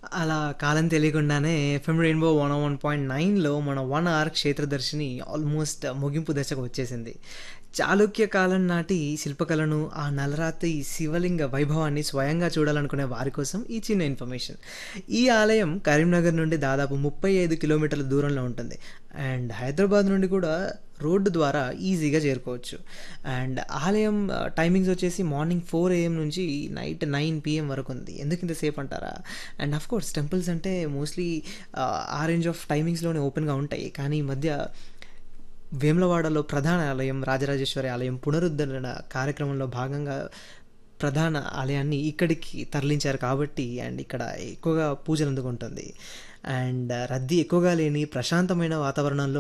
అలా కాలం తెలియకుండానే FM rainbow one one point నైన్లో మన వన్ అవర్ క్షేత్రదర్శిని ఆల్మోస్ట్ ముగింపు దశకు వచ్చేసింది చాళుక్య కాలం నాటి శిల్పకళను ఆ నలరాతి శివలింగ వైభవాన్ని స్వయంగా చూడాలనుకునే వారి కోసం ఈ చిన్న ఇన్ఫర్మేషన్ ఈ ఆలయం కరీంనగర్ నుండి దాదాపు ముప్పై ఐదు కిలోమీటర్ల దూరంలో ఉంటుంది అండ్ హైదరాబాద్ నుండి కూడా రోడ్డు ద్వారా ఈజీగా చేరుకోవచ్చు అండ్ ఆలయం టైమింగ్స్ వచ్చేసి మార్నింగ్ ఫోర్ ఏఎం నుంచి నైట్ నైన్ పిఎం వరకు ఉంది ఎందుకు ఇంతసేపు అంటారా అండ్ అఫ్ కోర్స్ టెంపుల్స్ అంటే మోస్ట్లీ ఆ రేంజ్ ఆఫ్ టైమింగ్స్లోనే ఓపెన్గా ఉంటాయి కానీ ఈ మధ్య వేములవాడలో ప్రధాన ఆలయం రాజరాజేశ్వరి ఆలయం పునరుద్ధరణ కార్యక్రమంలో భాగంగా ప్రధాన ఆలయాన్ని ఇక్కడికి తరలించారు కాబట్టి అండ్ ఇక్కడ ఎక్కువగా పూజలు అందుకుంటుంది అండ్ రద్దీ ఎక్కువగా లేని ప్రశాంతమైన వాతావరణంలో